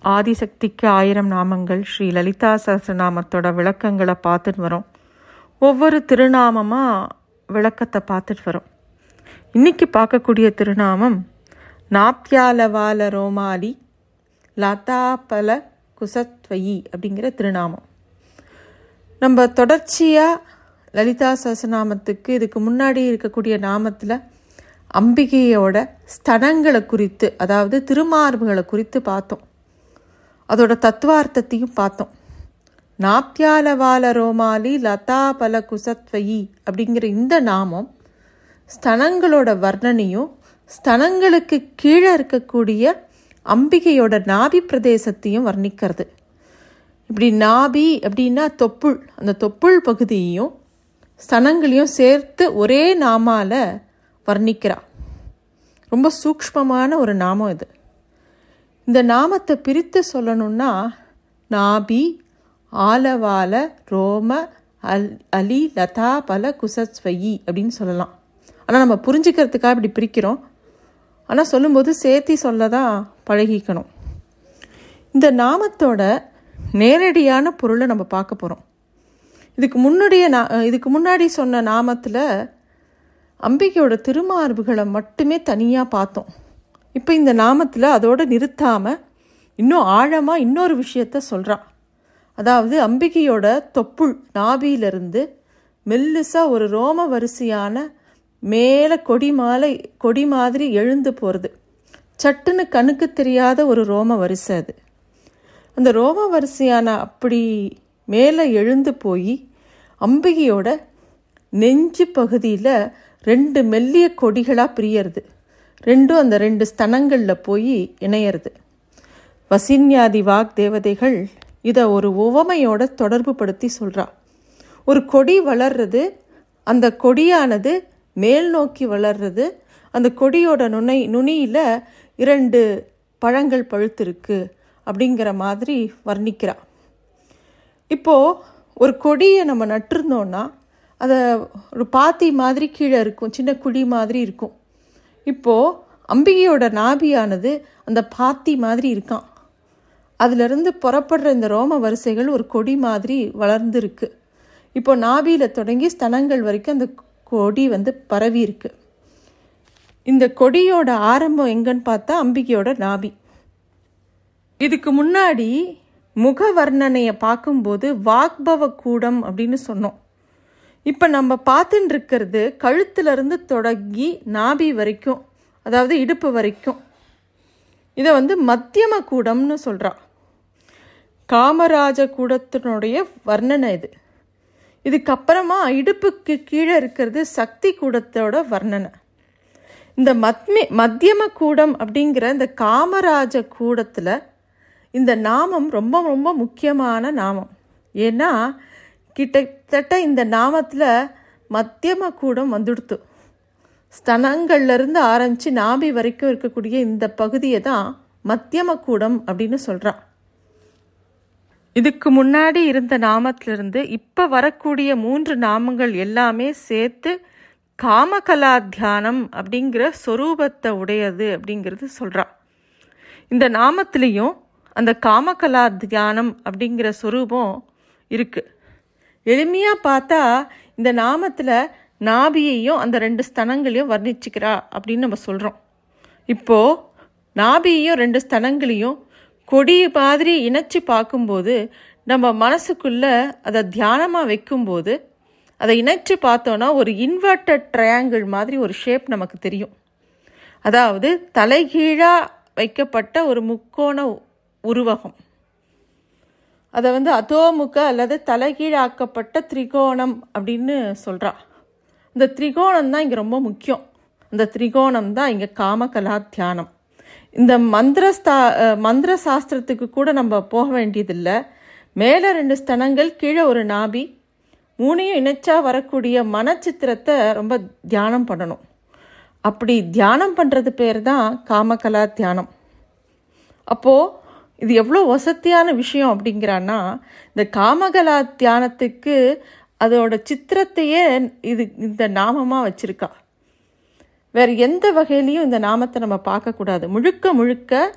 ஆதிசக்திக்கு ஆயிரம் நாமங்கள் ஸ்ரீ லலிதா சஹஸ்ரநாமத்தோட விளக்கங்களை பார்த்துட்டு வரோம் ஒவ்வொரு திருநாமமாக விளக்கத்தை பார்த்துட்டு வரோம் இன்னைக்கு பார்க்கக்கூடிய திருநாமம் நாப்தியாலவால ரோமாலி லதாபல குசத்வயி அப்படிங்கிற திருநாமம் நம்ம தொடர்ச்சியாக லலிதா சஹஸ்ரநாமத்துக்கு இதுக்கு முன்னாடி இருக்கக்கூடிய நாமத்தில் அம்பிகையோட ஸ்தனங்களை குறித்து அதாவது திருமார்புகளை குறித்து பார்த்தோம் அதோட தத்துவார்த்தத்தையும் பார்த்தோம் நாப்தியாலவால ரோமாலி லதா பல குசத்வயி அப்படிங்கிற இந்த நாமம் ஸ்தனங்களோட வர்ணனையும் ஸ்தனங்களுக்கு கீழே இருக்கக்கூடிய அம்பிகையோட நாபி பிரதேசத்தையும் வர்ணிக்கிறது இப்படி நாபி அப்படின்னா தொப்புள் அந்த தொப்புள் பகுதியையும் ஸ்தனங்களையும் சேர்த்து ஒரே நாமால வர்ணிக்கிறா ரொம்ப சூக்ஷ்மமான ஒரு நாமம் இது இந்த நாமத்தை பிரித்து சொல்லணும்னா நாபி ஆலவால ரோம அல் அலி லதா பல குசஸ்வயி அப்படின்னு சொல்லலாம் ஆனால் நம்ம புரிஞ்சுக்கிறதுக்காக இப்படி பிரிக்கிறோம் ஆனால் சொல்லும்போது சேர்த்தி சொல்ல தான் பழகிக்கணும் இந்த நாமத்தோட நேரடியான பொருளை நம்ம பார்க்க போகிறோம் இதுக்கு முன்னாடிய நா இதுக்கு முன்னாடி சொன்ன நாமத்தில் அம்பிகையோட திருமார்புகளை மட்டுமே தனியாக பார்த்தோம் இப்போ இந்த நாமத்தில் அதோடு நிறுத்தாமல் இன்னும் ஆழமாக இன்னொரு விஷயத்த சொல்கிறா அதாவது அம்பிகையோட தொப்புள் நாபியிலிருந்து மெல்லுசாக ஒரு ரோம வரிசையான மேலே கொடி மாலை கொடி மாதிரி எழுந்து போகிறது சட்டுன்னு கண்ணுக்கு தெரியாத ஒரு ரோம வரிசை அது அந்த ரோம வரிசையான அப்படி மேலே எழுந்து போய் அம்பிகையோட நெஞ்சு பகுதியில் ரெண்டு மெல்லிய கொடிகளாக பிரியறது ரெண்டும் அந்த ரெண்டு ஸ்தனங்களில் போய் இணையிறது வசின்யாதி வாக் தேவதைகள் இதை ஒரு உவமையோட தொடர்பு படுத்தி சொல்கிறா ஒரு கொடி வளர்றது அந்த கொடியானது மேல் நோக்கி வளர்றது அந்த கொடியோட நுனை நுனியில் இரண்டு பழங்கள் பழுத்திருக்கு அப்படிங்கிற மாதிரி வர்ணிக்கிறா இப்போது ஒரு கொடியை நம்ம நட்டிருந்தோன்னா அதை ஒரு பாத்தி மாதிரி கீழே இருக்கும் சின்ன குழி மாதிரி இருக்கும் இப்போது அம்பிகையோட நாபியானது அந்த பாத்தி மாதிரி இருக்கான் அதிலிருந்து புறப்படுற இந்த ரோம வரிசைகள் ஒரு கொடி மாதிரி வளர்ந்துருக்கு இப்போ நாபியில் தொடங்கி ஸ்தனங்கள் வரைக்கும் அந்த கொடி வந்து பரவி இருக்கு இந்த கொடியோட ஆரம்பம் எங்கன்னு பார்த்தா அம்பிகையோட நாபி இதுக்கு முன்னாடி முக வர்ணனையை பார்க்கும்போது வாக்பவ கூடம் அப்படின்னு சொன்னோம் இப்போ நம்ம பார்த்துட்டு இருக்கிறது கழுத்துலேருந்து தொடங்கி நாபி வரைக்கும் அதாவது இடுப்பு வரைக்கும் இதை வந்து மத்தியம கூடம்னு சொல்கிறா காமராஜ கூடத்தினுடைய வர்ணனை இது இதுக்கப்புறமா இடுப்புக்கு கீழே இருக்கிறது சக்தி கூடத்தோட வர்ணனை இந்த மத்மி மத்தியம கூடம் அப்படிங்கிற இந்த காமராஜ கூடத்தில் இந்த நாமம் ரொம்ப ரொம்ப முக்கியமான நாமம் ஏன்னா கிட்டத்தட்ட இந்த நாமத்தில் மத்தியம கூடம் வந்துடுத்து ஸ்தனங்கள்லேருந்து ஆரம்பித்து நாபி வரைக்கும் இருக்கக்கூடிய இந்த பகுதியை தான் மத்தியம கூடம் அப்படின்னு சொல்கிறான் இதுக்கு முன்னாடி இருந்த நாமத்திலிருந்து இப்போ வரக்கூடிய மூன்று நாமங்கள் எல்லாமே சேர்த்து காமகலா தியானம் அப்படிங்கிற சொரூபத்தை உடையது அப்படிங்கிறது சொல்கிறா இந்த நாமத்திலையும் அந்த காமகலா தியானம் அப்படிங்கிற சொரூபம் இருக்குது எளிமையாக பார்த்தா இந்த நாமத்தில் நாபியையும் அந்த ரெண்டு ஸ்தனங்களையும் வர்ணிச்சுக்கிறா அப்படின்னு நம்ம சொல்கிறோம் இப்போது நாபியையும் ரெண்டு ஸ்தனங்களையும் கொடி மாதிரி இணைச்சி பார்க்கும்போது நம்ம மனசுக்குள்ளே அதை தியானமாக வைக்கும்போது அதை இணைச்சி பார்த்தோன்னா ஒரு இன்வெர்டட் ட்ரையாங்கிள் மாதிரி ஒரு ஷேப் நமக்கு தெரியும் அதாவது தலைகீழாக வைக்கப்பட்ட ஒரு முக்கோண உருவகம் அதை வந்து அதோமுக அல்லது தலைகீழாக்கப்பட்ட திரிகோணம் அப்படின்னு சொல்கிறா இந்த திரிகோணம் தான் இங்கே ரொம்ப முக்கியம் இந்த திரிகோணம் தான் இங்கே காமகலா தியானம் இந்த மந்திரஸ்தா மந்திர சாஸ்திரத்துக்கு கூட நம்ம போக வேண்டியதில்லை மேலே ரெண்டு ஸ்தனங்கள் கீழே ஒரு நாபி மூணையும் இணைச்சா வரக்கூடிய மனச்சித்திரத்தை ரொம்ப தியானம் பண்ணணும் அப்படி தியானம் பண்ணுறது பேர் தான் காமகலா தியானம் அப்போது இது எவ்வளோ வசதியான விஷயம் அப்படிங்கிறான்னா இந்த காமகலா தியானத்துக்கு அதோட சித்திரத்தையே இது இந்த நாமமாக வச்சுருக்கா வேறு எந்த வகையிலையும் இந்த நாமத்தை நம்ம பார்க்கக்கூடாது முழுக்க முழுக்க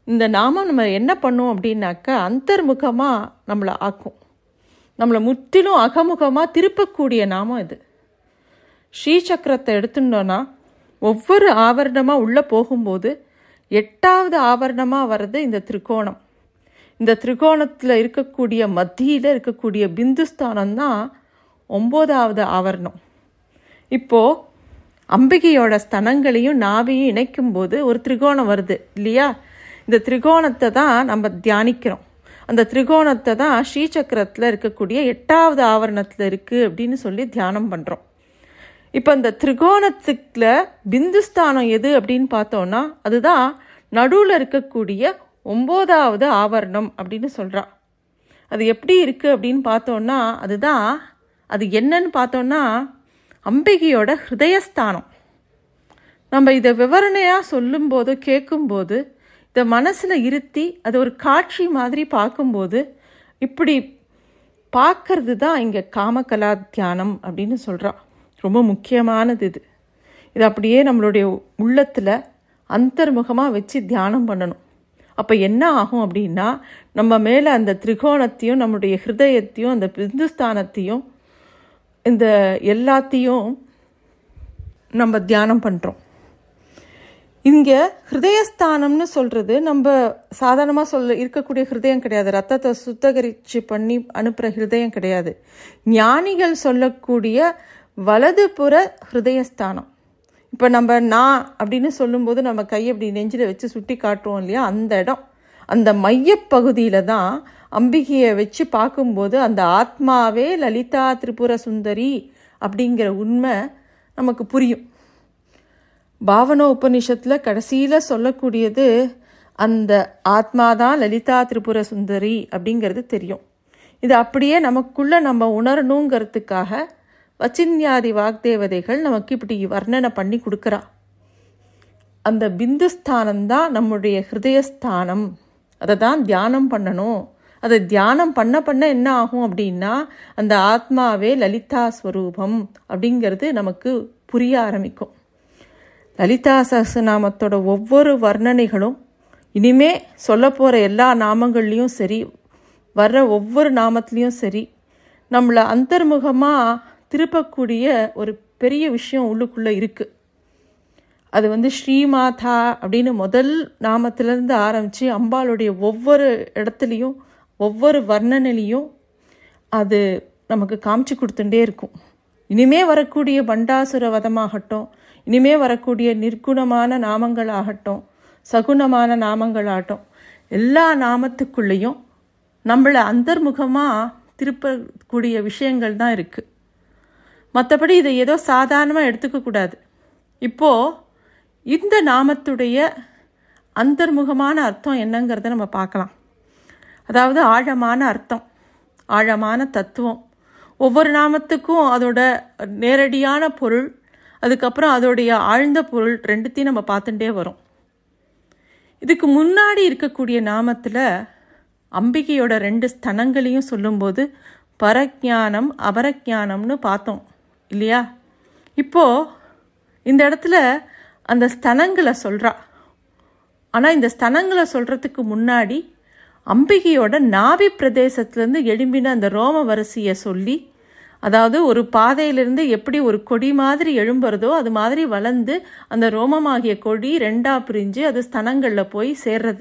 இந்த நாமம் நம்ம என்ன பண்ணும் அப்படின்னாக்கா அந்தர்முகமாக நம்மளை ஆக்கும் நம்மளை முற்றிலும் அகமுகமாக திருப்பக்கூடிய நாமம் இது ஸ்ரீசக்கரத்தை எடுத்துட்டோன்னா ஒவ்வொரு ஆவரணமாக உள்ளே போகும்போது எட்டாவது ஆவரணமாக வர்றது இந்த திரிகோணம் இந்த திரிகோணத்தில் இருக்கக்கூடிய மத்தியில் இருக்கக்கூடிய பிந்துஸ்தானம் தான் ஒம்போதாவது ஆவரணம் இப்போது அம்பிகையோட ஸ்தனங்களையும் நாவையும் இணைக்கும்போது ஒரு திரிகோணம் வருது இல்லையா இந்த திரிகோணத்தை தான் நம்ம தியானிக்கிறோம் அந்த திரிகோணத்தை தான் ஸ்ரீசக்கரத்தில் இருக்கக்கூடிய எட்டாவது ஆவரணத்தில் இருக்குது அப்படின்னு சொல்லி தியானம் பண்ணுறோம் இப்போ இந்த திரிகோணத்துக்குல பிந்துஸ்தானம் எது அப்படின்னு பார்த்தோன்னா அதுதான் நடுவில் இருக்கக்கூடிய ஒம்போதாவது ஆவரணம் அப்படின்னு சொல்கிறா அது எப்படி இருக்குது அப்படின்னு பார்த்தோன்னா அதுதான் அது என்னன்னு பார்த்தோன்னா அம்பிகையோட ஹிருதயஸ்தானம் நம்ம இதை விவரணையாக சொல்லும்போது கேட்கும்போது இதை மனசில் இருத்தி அதை ஒரு காட்சி மாதிரி பார்க்கும்போது இப்படி பார்க்கறது தான் இங்கே காமகலா தியானம் அப்படின்னு சொல்கிறா ரொம்ப முக்கியமானது இது இது அப்படியே நம்மளுடைய உள்ளத்தில் அந்தர்முகமாக வச்சு தியானம் பண்ணணும் அப்போ என்ன ஆகும் அப்படின்னா நம்ம மேலே அந்த திரிகோணத்தையும் நம்மளுடைய ஹிருதயத்தையும் அந்த பிந்துஸ்தானத்தையும் இந்த எல்லாத்தையும் நம்ம தியானம் பண்ணுறோம் இங்கே ஹிருதயஸ்தானம்னு சொல்கிறது நம்ம சாதாரணமாக சொல்ல இருக்கக்கூடிய ஹிருதயம் கிடையாது ரத்தத்தை சுத்தகரிச்சு பண்ணி அனுப்புகிற ஹிருதயம் கிடையாது ஞானிகள் சொல்லக்கூடிய வலதுபுற ஹிருதயஸ்தானம் இப்போ நம்ம நான் அப்படின்னு சொல்லும்போது நம்ம கையை அப்படி நெஞ்சில் வச்சு சுட்டி காட்டுறோம் இல்லையா அந்த இடம் அந்த மையப்பகுதியில் தான் அம்பிகையை வச்சு பார்க்கும்போது அந்த ஆத்மாவே லலிதா திரிபுர சுந்தரி அப்படிங்கிற உண்மை நமக்கு புரியும் பாவன உபனிஷத்தில் கடைசியில் சொல்லக்கூடியது அந்த ஆத்மா தான் லலிதா திரிபுர சுந்தரி அப்படிங்கிறது தெரியும் இது அப்படியே நமக்குள்ள நம்ம உணரணுங்கிறதுக்காக வச்சின்யாதி வாக்தேவதைகள் நமக்கு இப்படி வர்ணனை பண்ணி கொடுக்குறா அந்த பிந்துஸ்தானம் தான் நம்முடைய ஹிருதயஸ்தானம் அதை தான் தியானம் பண்ணணும் அதை தியானம் பண்ண பண்ண என்ன ஆகும் அப்படின்னா அந்த ஆத்மாவே லலிதா ஸ்வரூபம் அப்படிங்கிறது நமக்கு புரிய ஆரம்பிக்கும் லலிதா சஹஸ்ரநாமத்தோட ஒவ்வொரு வர்ணனைகளும் இனிமே சொல்ல போகிற எல்லா நாமங்கள்லேயும் சரி வர்ற ஒவ்வொரு நாமத்துலேயும் சரி நம்மளை அந்தர்முகமாக திருப்பக்கூடிய ஒரு பெரிய விஷயம் உள்ளுக்குள்ளே இருக்குது அது வந்து ஸ்ரீமாதா அப்படின்னு முதல் நாமத்திலேருந்து ஆரம்பித்து அம்பாளுடைய ஒவ்வொரு இடத்துலையும் ஒவ்வொரு வர்ணனையிலையும் அது நமக்கு காமிச்சு கொடுத்துட்டே இருக்கும் இனிமே வரக்கூடிய பண்டாசுர வதமாகட்டும் இனிமே வரக்கூடிய நிர்குணமான நாமங்களாகட்டும் சகுனமான நாமங்களாகட்டும் எல்லா நாமத்துக்குள்ளேயும் நம்மளை அந்தர்முகமாக திருப்பக்கூடிய விஷயங்கள் தான் இருக்குது மற்றபடி இதை ஏதோ சாதாரணமாக எடுத்துக்கக்கூடாது இப்போது இந்த நாமத்துடைய அந்தர்முகமான அர்த்தம் என்னங்கிறத நம்ம பார்க்கலாம் அதாவது ஆழமான அர்த்தம் ஆழமான தத்துவம் ஒவ்வொரு நாமத்துக்கும் அதோட நேரடியான பொருள் அதுக்கப்புறம் அதோடைய ஆழ்ந்த பொருள் ரெண்டுத்தையும் நம்ம பார்த்துட்டே வரோம் இதுக்கு முன்னாடி இருக்கக்கூடிய நாமத்தில் அம்பிகையோட ரெண்டு ஸ்தனங்களையும் சொல்லும்போது பரஜானம் அபரஜானம்னு பார்த்தோம் இல்லையா இப்போது இந்த இடத்துல அந்த ஸ்தனங்களை சொல்கிறா ஆனால் இந்த ஸ்தனங்களை சொல்கிறதுக்கு முன்னாடி அம்பிகையோட நாவி பிரதேசத்துலேருந்து எழும்பின அந்த ரோம வரிசையை சொல்லி அதாவது ஒரு பாதையிலிருந்து எப்படி ஒரு கொடி மாதிரி எழும்புறதோ அது மாதிரி வளர்ந்து அந்த ரோமமாகிய கொடி ரெண்டாக பிரிஞ்சு அது ஸ்தனங்களில் போய் சேர்றது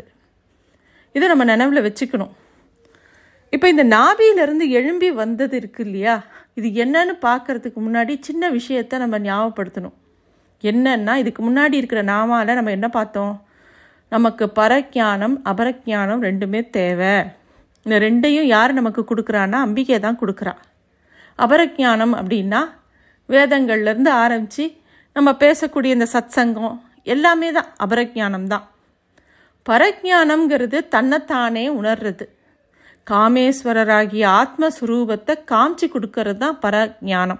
இதை நம்ம நினைவில் வச்சுக்கணும் இப்போ இந்த நாபியிலிருந்து எழும்பி வந்தது இருக்கு இல்லையா இது என்னன்னு பார்க்கறதுக்கு முன்னாடி சின்ன விஷயத்த நம்ம ஞாபகப்படுத்தணும் என்னன்னா இதுக்கு முன்னாடி இருக்கிற நாமால நம்ம என்ன பார்த்தோம் நமக்கு பரஜானம் அபரஜானம் ரெண்டுமே தேவை இந்த ரெண்டையும் யார் நமக்கு கொடுக்குறான்னா அம்பிகை தான் கொடுக்குறா அபரஜானம் அப்படின்னா வேதங்கள்லேருந்து ஆரம்பித்து நம்ம பேசக்கூடிய இந்த சத்சங்கம் எல்லாமே தான் அபரஜானம் தான் பரஜானம்ங்கிறது தன்னைத்தானே உணர்றது காமேஸ்வரராகிய ஆத்மஸ்வரூபத்தை காமிச்சு கொடுக்கறது தான் பரஜானம்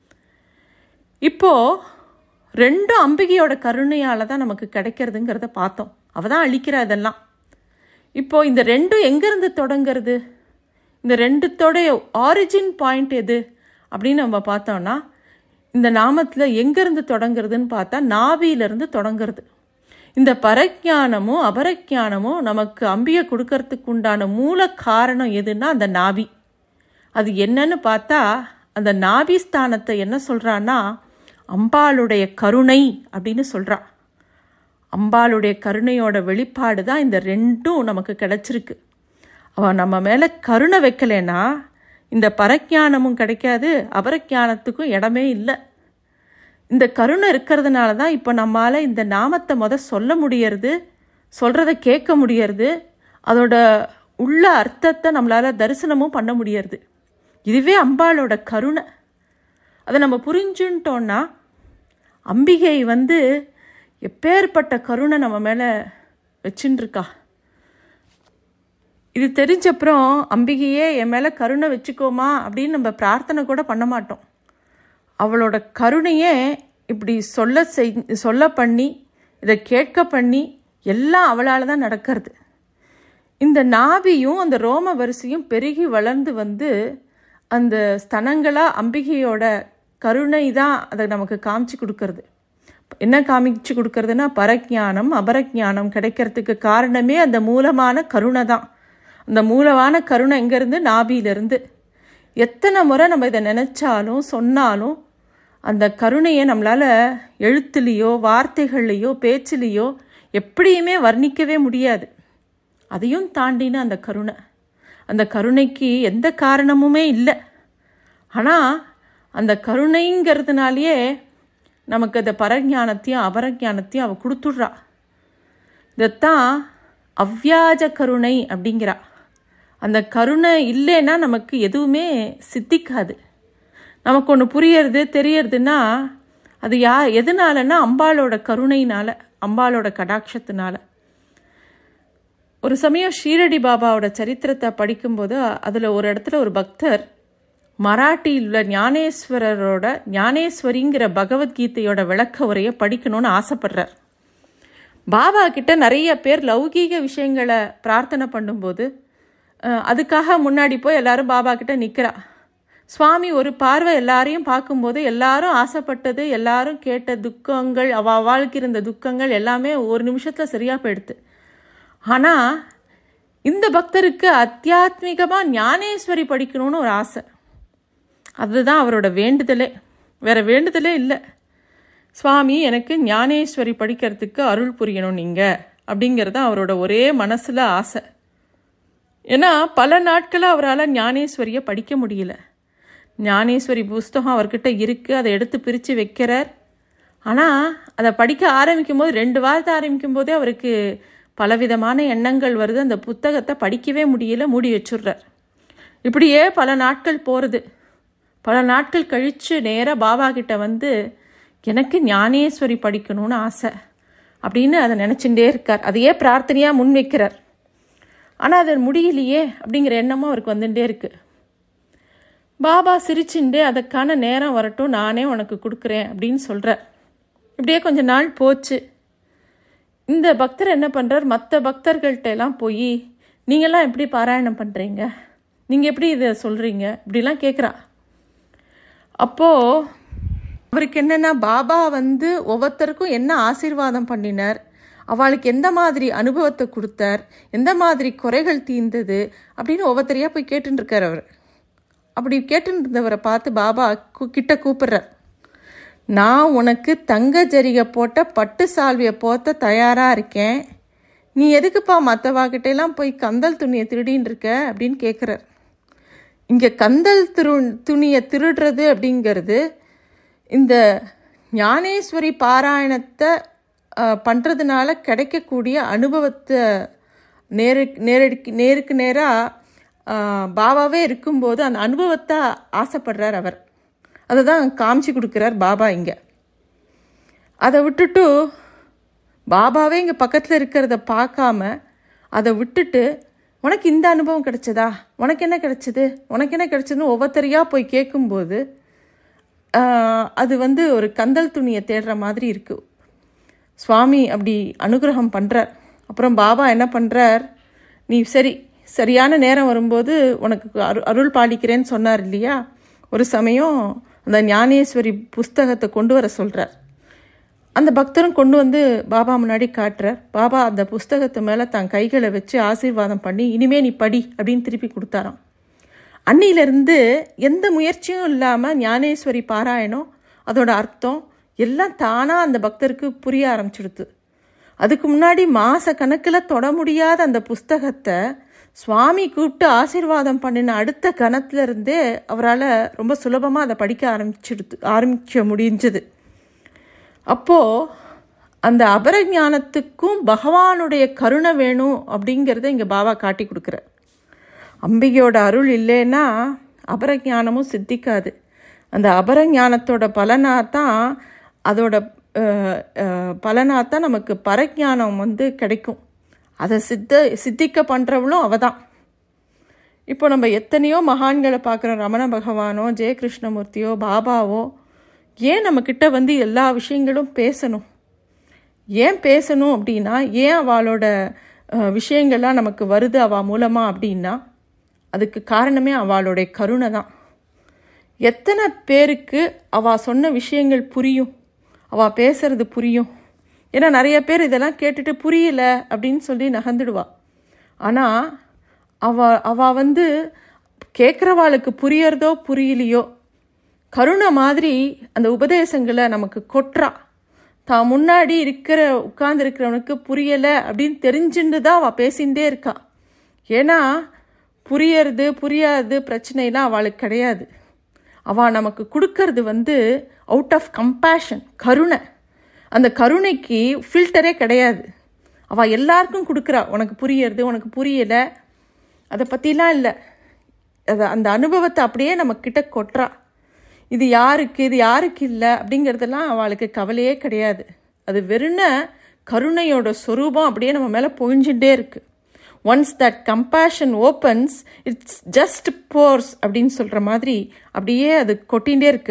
இப்போ ரெண்டும் அம்பிகையோட கருணையால் தான் நமக்கு கிடைக்கிறதுங்கிறத பார்த்தோம் அவ தான் அழிக்கிறா இதெல்லாம் இப்போ இந்த ரெண்டும் எங்கேருந்து தொடங்கிறது இந்த ரெண்டுத்தோடைய ஆரிஜின் பாயிண்ட் எது அப்படின்னு நம்ம பார்த்தோம்னா இந்த நாமத்தில் எங்கேருந்து தொடங்குறதுன்னு பார்த்தா நாவியிலிருந்து தொடங்குறது இந்த பரஜானமும் அபரஜானமும் நமக்கு அம்பியை கொடுக்கறதுக்கு உண்டான மூல காரணம் எதுன்னா அந்த நாபி அது என்னன்னு பார்த்தா அந்த நாபி ஸ்தானத்தை என்ன சொல்கிறான்னா அம்பாளுடைய கருணை அப்படின்னு சொல்கிறா அம்பாளுடைய கருணையோட வெளிப்பாடு தான் இந்த ரெண்டும் நமக்கு கிடைச்சிருக்கு அவன் நம்ம மேலே கருணை வைக்கலைன்னா இந்த பரஜானமும் கிடைக்காது அபரஜானத்துக்கும் இடமே இல்லை இந்த கருணை இருக்கிறதுனால தான் இப்போ நம்மால் இந்த நாமத்தை முத சொல்ல முடியறது சொல்கிறத கேட்க முடியறது அதோட உள்ள அர்த்தத்தை நம்மளால் தரிசனமும் பண்ண முடியறது இதுவே அம்பாளோட கருணை அதை நம்ம புரிஞ்சுட்டோன்னா அம்பிகை வந்து எப்பேற்பட்ட கருணை நம்ம மேலே வச்சுட்டுருக்கா இது தெரிஞ்சப்புறம் அம்பிகையே என் மேலே கருணை வச்சுக்கோமா அப்படின்னு நம்ம பிரார்த்தனை கூட பண்ண மாட்டோம் அவளோட கருணையே இப்படி சொல்ல செய் சொல்ல பண்ணி இதை கேட்க பண்ணி எல்லாம் அவளால் தான் நடக்கிறது இந்த நாபியும் அந்த ரோம வரிசையும் பெருகி வளர்ந்து வந்து அந்த ஸ்தனங்களாக அம்பிகையோட கருணை தான் அதை நமக்கு காமிச்சு கொடுக்கறது என்ன காமிச்சு கொடுக்கறதுன்னா பரஜானம் அபரஜானம் கிடைக்கிறதுக்கு காரணமே அந்த மூலமான கருணை தான் அந்த மூலமான கருணை எங்கேருந்து நாபியிலிருந்து எத்தனை முறை நம்ம இதை நினச்சாலும் சொன்னாலும் அந்த கருணையை நம்மளால் எழுத்துலேயோ வார்த்தைகள்லேயோ பேச்சிலேயோ எப்படியுமே வர்ணிக்கவே முடியாது அதையும் தாண்டின அந்த கருணை அந்த கருணைக்கு எந்த காரணமுமே இல்லை ஆனால் அந்த கருணைங்கிறதுனாலேயே நமக்கு அந்த பரஞானத்தையும் அபரஞானத்தையும் அவள் கொடுத்துட்றா இதைத்தான் அவ்வியாஜ கருணை அப்படிங்கிறா அந்த கருணை இல்லைன்னா நமக்கு எதுவுமே சித்திக்காது நமக்கு ஒன்று புரியறது தெரியறதுன்னா அது யா எதனாலன்னா அம்பாளோட கருணையினால அம்பாளோட கடாட்சத்தினால ஒரு சமயம் ஷீரடி பாபாவோட சரித்திரத்தை படிக்கும்போது அதில் ஒரு இடத்துல ஒரு பக்தர் மராட்டியில் உள்ள ஞானேஸ்வரரோட ஞானேஸ்வரிங்கிற பகவத்கீதையோட விளக்க உரையை படிக்கணும்னு ஆசைப்படுறார் பாபா கிட்ட நிறைய பேர் லௌகீக விஷயங்களை பிரார்த்தனை பண்ணும்போது அஹ், அதுக்காக முன்னாடி போய் எல்லாரும் பாபா கிட்ட நிற்கிறா சுவாமி ஒரு பார்வை எல்லாரையும் பார்க்கும்போது எல்லாரும் ஆசைப்பட்டது எல்லாரும் கேட்ட துக்கங்கள் அவ வாழ்க்கை இருந்த துக்கங்கள் எல்லாமே ஒரு நிமிஷத்தில் சரியாக போயிடுது ஆனால் இந்த பக்தருக்கு அத்தியாத்மிகமாக ஞானேஸ்வரி படிக்கணும்னு ஒரு ஆசை அதுதான் அவரோட வேண்டுதலே வேற வேண்டுதலே இல்லை சுவாமி எனக்கு ஞானேஸ்வரி படிக்கிறதுக்கு அருள் புரியணும் நீங்கள் அப்படிங்கிறது தான் அவரோட ஒரே மனசில் ஆசை ஏன்னா பல நாட்களாக அவரால் ஞானேஸ்வரியை படிக்க முடியல ஞானேஸ்வரி புஸ்தகம் அவர்கிட்ட இருக்குது அதை எடுத்து பிரித்து வைக்கிறார் ஆனால் அதை படிக்க ஆரம்பிக்கும் போது ரெண்டு வாரத்தை ஆரம்பிக்கும் போதே அவருக்கு பலவிதமான எண்ணங்கள் வருது அந்த புத்தகத்தை படிக்கவே முடியல மூடி வச்சுடுறார் இப்படியே பல நாட்கள் போகிறது பல நாட்கள் கழித்து நேராக பாபா கிட்ட வந்து எனக்கு ஞானேஸ்வரி படிக்கணும்னு ஆசை அப்படின்னு அதை நினச்சிட்டே இருக்கார் அதையே பிரார்த்தனையாக முன் வைக்கிறார் ஆனால் அது முடியலையே அப்படிங்கிற எண்ணமும் அவருக்கு வந்துட்டே இருக்கு பாபா சிரிச்சுண்டே அதுக்கான நேரம் வரட்டும் நானே உனக்கு கொடுக்குறேன் அப்படின்னு சொல்கிறார் இப்படியே கொஞ்ச நாள் போச்சு இந்த பக்தர் என்ன பண்ணுறார் மற்ற பக்தர்கள்ட்ட எல்லாம் போய் நீங்கள்லாம் எப்படி பாராயணம் பண்ணுறீங்க நீங்கள் எப்படி இதை சொல்கிறீங்க இப்படிலாம் கேட்குறா அப்போது அவருக்கு என்னென்னா பாபா வந்து ஒவ்வொருத்தருக்கும் என்ன ஆசீர்வாதம் பண்ணினார் அவளுக்கு எந்த மாதிரி அனுபவத்தை கொடுத்தார் எந்த மாதிரி குறைகள் தீர்ந்தது அப்படின்னு ஒவ்வொருத்தரையாக போய் கேட்டுன்னு இருக்கார் அவர் அப்படி கேட்டுன்னு இருந்தவரை பார்த்து பாபா கு- கிட்ட கூப்பிடுறார் நான் உனக்கு தங்க ஜரிகை போட்ட பட்டு சால்வியை போத்த தயாராக இருக்கேன் நீ எதுக்குப்பா மற்றவாகிட்ட எல்லாம் போய் கந்தல் துணியை திருடின்னு இருக்க அப்படின்னு கேட்குறார் இங்கே கந்தல் திரு துணியை திருடுறது அப்படிங்கிறது இந்த ஞானேஸ்வரி பாராயணத்தை அஹ், பண்றதுனால கிடைக்கக்கூடிய அனுபவத்தை நேரு நேரடிக்கு நேருக்கு நேராக பாபாவே இருக்கும்போது அந்த அனுபவத்தை ஆசைப்படுறார் அவர் அதை தான் காமிச்சு கொடுக்குறார் பாபா இங்கே அதை விட்டுட்டு பாபாவே இங்கே பக்கத்தில் இருக்கிறத பார்க்காம அதை விட்டுட்டு உனக்கு இந்த அனுபவம் கிடைச்சதா உனக்கு என்ன கிடைச்சது உனக்கு என்ன கிடைச்சதுன்னு ஒவ்வொருத்தரையாக போய் கேட்கும்போது ஆஹ், அது வந்து ஒரு கந்தல் துணியை தேடுற மாதிரி இருக்கு சுவாமி அப்படி அனுகிரகம் பண்ணுறார் அப்புறம் பாபா என்ன பண்ணுறார் நீ சரி சரியான நேரம் வரும்போது உனக்கு அரு அருள் பாலிக்கிறேன்னு சொன்னார் இல்லையா ஒரு சமயம் அந்த ஞானேஸ்வரி புஸ்தகத்தை கொண்டு வர சொல்கிறார் அந்த பக்தரும் கொண்டு வந்து பாபா முன்னாடி காட்டுறார் பாபா அந்த புஸ்தகத்து மேலே தன் கைகளை வச்சு ஆசீர்வாதம் பண்ணி இனிமே நீ படி அப்படின்னு திருப்பி கொடுத்தாராம் அன்னியிலிருந்து எந்த முயற்சியும் இல்லாமல் ஞானேஸ்வரி பாராயணம் அதோட அர்த்தம் எல்லாம் தானாக அந்த பக்தருக்கு புரிய ஆரம்பிச்சிடுது அதுக்கு முன்னாடி மாச கணக்கில் தொட முடியாத அந்த புஸ்தகத்தை சுவாமி கூப்பிட்டு ஆசீர்வாதம் பண்ணின அடுத்த கணத்துல இருந்தே அவரால் ரொம்ப சுலபமாக அதை படிக்க ஆரம்பிச்சிடுது ஆரம்பிக்க முடிஞ்சது அப்போது அந்த அபரஞானத்துக்கும் பகவானுடைய கருணை வேணும் அப்படிங்கிறத இங்கே பாபா காட்டி கொடுக்குற அம்பிகையோட அருள் இல்லைன்னா அபரஞானமும் சித்திக்காது அந்த அபரஞானத்தோட பலனாக தான் அதோட பலனாக தான் நமக்கு பரஞானம் வந்து கிடைக்கும் அதை சித்த சித்திக்க பண்ணுறவளும் அவ தான் இப்போ நம்ம எத்தனையோ மகான்களை பார்க்குறோம் ரமண பகவானோ ஜெயகிருஷ்ணமூர்த்தியோ பாபாவோ ஏன் நம்மக்கிட்ட வந்து எல்லா விஷயங்களும் பேசணும் ஏன் பேசணும் அப்படின்னா ஏன் அவளோட விஷயங்கள்லாம் நமக்கு வருது அவள் மூலமாக அப்படின்னா அதுக்கு காரணமே அவளுடைய கருணை தான் எத்தனை பேருக்கு அவள் சொன்ன விஷயங்கள் புரியும் அவள் பேசுறது புரியும் ஏன்னா நிறைய பேர் இதெல்லாம் கேட்டுட்டு புரியல அப்படின்னு சொல்லி நகர்ந்துடுவா ஆனால் அவ அவ வந்து கேட்குறவாளுக்கு புரியறதோ புரியலையோ கருணை மாதிரி அந்த உபதேசங்களை நமக்கு கொட்டுறா தான் முன்னாடி இருக்கிற உட்கார்ந்துருக்கிறவனுக்கு புரியலை அப்படின்னு தெரிஞ்சுன்னு தான் அவள் பேசிகிட்டே இருக்கா ஏன்னா புரியறது புரியாது பிரச்சனைலாம் அவளுக்கு கிடையாது அவள் நமக்கு கொடுக்கறது வந்து அவுட் ஆஃப் கம்பேஷன் கருணை அந்த கருணைக்கு ஃபில்டரே கிடையாது அவள் எல்லாருக்கும் கொடுக்குறா உனக்கு புரியறது உனக்கு புரியலை அதை பற்றிலாம் இல்லை அதை அந்த அனுபவத்தை அப்படியே நம்மக்கிட்ட கொட்டுறா இது யாருக்கு இது யாருக்கு இல்லை அப்படிங்கிறதெல்லாம் அவளுக்கு கவலையே கிடையாது அது வெறுன கருணையோட சொரூபம் அப்படியே நம்ம மேலே பொழிஞ்சுட்டே இருக்கு once that compassion opens it's just force அப்படின்னு சொல்கிற மாதிரி அப்படியே அது கொட்டிகிட்டே இருக்கு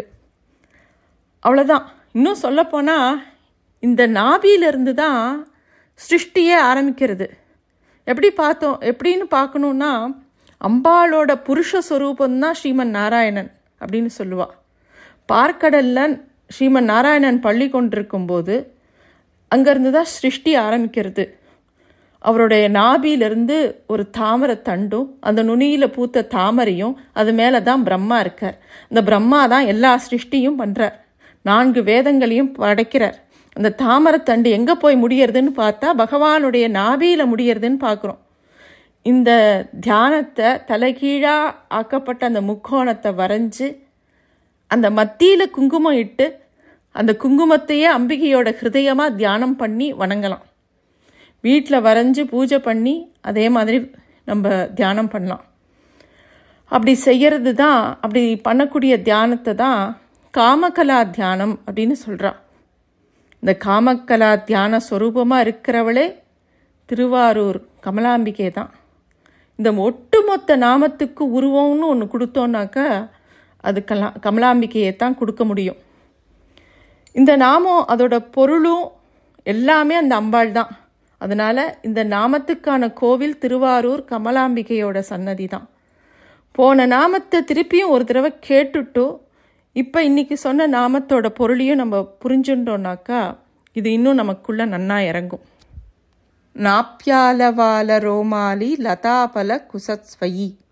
அவ்வளோதான் இன்னும் சொல்லப்போனால் இந்த நாபியிலிருந்து தான் சிருஷ்டியே ஆரம்பிக்கிறது எப்படி பார்த்தோம் எப்படின்னு பார்க்கணுன்னா அம்பாளோட புருஷ ஸ்வரூபந்தான் ஸ்ரீமன் நாராயணன் அப்படின்னு சொல்லுவாள் பார்க்கடலில் ஸ்ரீமன் நாராயணன் பள்ளி கொண்டிருக்கும்போது அங்கேருந்து தான் சிருஷ்டி ஆரம்பிக்கிறது அவருடைய நாபியிலிருந்து ஒரு தாமரை தண்டும் அந்த நுனியில் பூத்த தாமரையும் அது மேலே தான் பிரம்மா இருக்கார் அந்த பிரம்மா தான் எல்லா சிருஷ்டியும் பண்ணுறார் நான்கு வேதங்களையும் படைக்கிறார் அந்த தாமரத்தண்டு எங்கே போய் முடியறதுன்னு பார்த்தா பகவானுடைய நாபியில் முடியறதுன்னு பார்க்குறோம் இந்த தியானத்தை தலைகீழாக ஆக்கப்பட்ட அந்த முக்கோணத்தை வரைஞ்சி அந்த மத்தியில் குங்குமம் இட்டு அந்த குங்குமத்தையே அம்பிகையோட ஹிருதயமாக தியானம் பண்ணி வணங்கலாம் வீட்டில் வரைஞ்சி பூஜை பண்ணி அதே மாதிரி நம்ம தியானம் பண்ணலாம் அப்படி செய்கிறது தான் அப்படி பண்ணக்கூடிய தியானத்தை தான் காமகலா தியானம் அப்படின்னு சொல்கிறான் இந்த காமக்கலா தியான ஸ்வரூபமாக இருக்கிறவளே திருவாரூர் கமலாம்பிகை தான் இந்த ஒட்டுமொத்த நாமத்துக்கு உருவம்னு ஒன்று கொடுத்தோன்னாக்கா அது கலா கமலாம்பிகையை தான் கொடுக்க முடியும் இந்த நாமம் அதோட பொருளும் எல்லாமே அந்த அம்பாள் தான் அதனால் இந்த நாமத்துக்கான கோவில் திருவாரூர் கமலாம்பிகையோட சன்னதி தான் போன நாமத்தை திருப்பியும் ஒரு தடவை கேட்டுட்டோ இப்போ இன்னைக்கு சொன்ன நாமத்தோட பொருளையும் நம்ம புரிஞ்சுட்டோம்னாக்கா இது இன்னும் நமக்குள்ள நன்னா இறங்கும் நாப்யாலவால ரோமாலி லதாபல குசத்ஸ்வயி